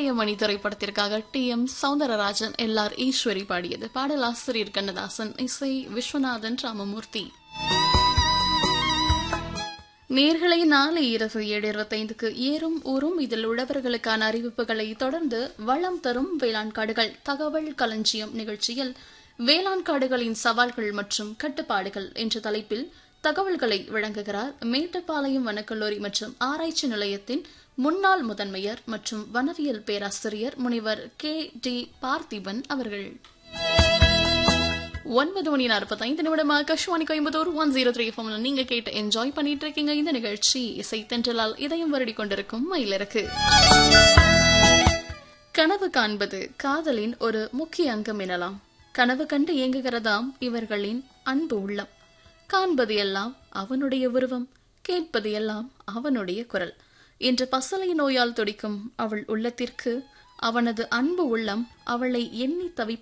மாயமணி திரைப்படத்திற்காக T M Soundararajan L R Eswari பாடியது பாடலாசிரியர் கண்ணதாசன் இசை விஸ்வநாதன் ராமமூர்த்தி நேர்களை நாளை இரவு ஏழு இருபத்தைந்துக்கு ஏறும் ஊரும் இதில் உழவர்களுக்கான அறிவிப்புகளை தொடர்ந்து வளம் தரும் வேளாண் காடுகள் தகவல் களஞ்சியம் நிகழ்ச்சியில் வேளாண் காடுகளின் சவால்கள் மற்றும் கட்டுப்பாடுகள் என்ற தலைப்பில் தகவல்களை வழங்குகிறார் மேட்டுப்பாளையம் வனக்கல்லூரி மற்றும் ஆராய்ச்சி நிலையத்தின் முன்னாள் முதன்மையர் மற்றும் வனவியல் பேராசிரியர் முனைவர் கே டி பார்த்திபன் அவர்கள் ஒன்பது மணி நாற்பத்தைந்து நிமிடம் Akashvani Coimbatore one zero three ஃபோம்ல நீங்க கேட்டு என்ஜாய் பண்ணிட்டு இருக்கீங்க இந்த நிகழ்ச்சி இசை தென்றலால் இதயம் வருடி கொண்டிருக்கும் மயிலிறக்கு கனவு காண்பது காதலின் ஒரு முக்கிய அங்கம் எனலாம் கனவு கண்டு இயங்குகிறதாம் இவர்களின் அன்பு உள்ளம் காண்பது எல்லாம் அவனுடைய உருவம் கேட்பது எல்லாம் அவனுடைய குரல் என்ற பசலை நோயால் துடிக்கும் அவள் உள்ளத்திற்கு அவனது அன்பு உள்ளம் அவளை எண்ணி தவிப்ப